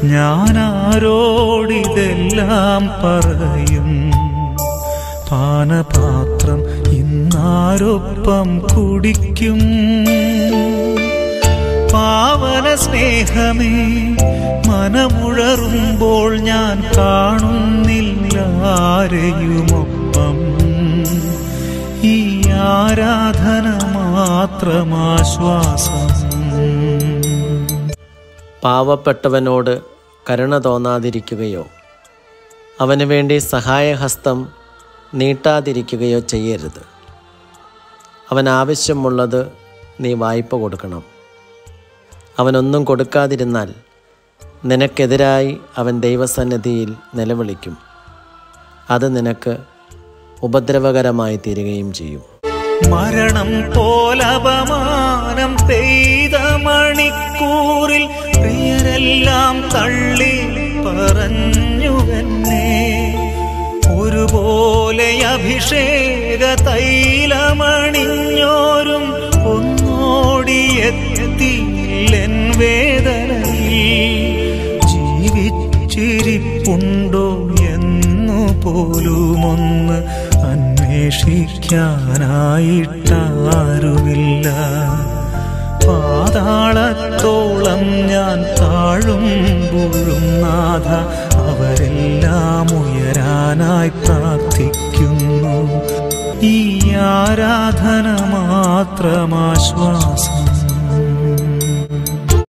ഞാൻ ആരോടിതെല്ലാം പറയും പാനപാത്രം ഇന്നാരൊപ്പം കുടിക്കും പാവന സ്നേഹമേ മനമുഴറുമ്പോൾ ഞാൻ കാണുന്നില്ല ആരെയുമൊപ്പം ഈ ആരാധന മാത്രമാശ്വാസം പാവപ്പെട്ടവനോട് കരുണ തോന്നാതിരിക്കുകയോ അവന് വേണ്ടി സഹായഹസ്തം നീട്ടാതിരിക്കുകയോ ചെയ്യരുത് അവൻ ആവശ്യമുള്ളത് നീ വായ്പ കൊടുക്കണം അവനൊന്നും കൊടുക്കാതിരുന്നാൽ നിനക്കെതിരായി അവൻ ദൈവസന്നിധിയിൽ നിലവിളിക്കും അത് നിനക്ക് ഉപദ്രവകരമായി തീരുകയും ചെയ്യും മരണം പോലപമാനം പെയ്ത മണിക്കൂറിൽ പ്രിയരെല്ലാം തള്ളി പറഞ്ഞുവെന്നെ ഒരുപോലെ അഭിഷേക തൈലമണിഞ്ഞോരും ഒന്നോടിയെത്തിയില്ലെൻ വേദനയിൽ ജീവിച്ചിരിപ്പുണ്ടോ എന്നു പോലുമൊന്ന് അന്വേഷിക്കാനായിട്ടാരുമില്ല പാതാളത്തോളം ഞാൻ താഴുമ്പോഴും നാഥ അവരെല്ലാം ഉയരാനായി പ്രാർത്ഥിക്കുന്നു ഈ ആരാധന മാത്രമാശ്വാസം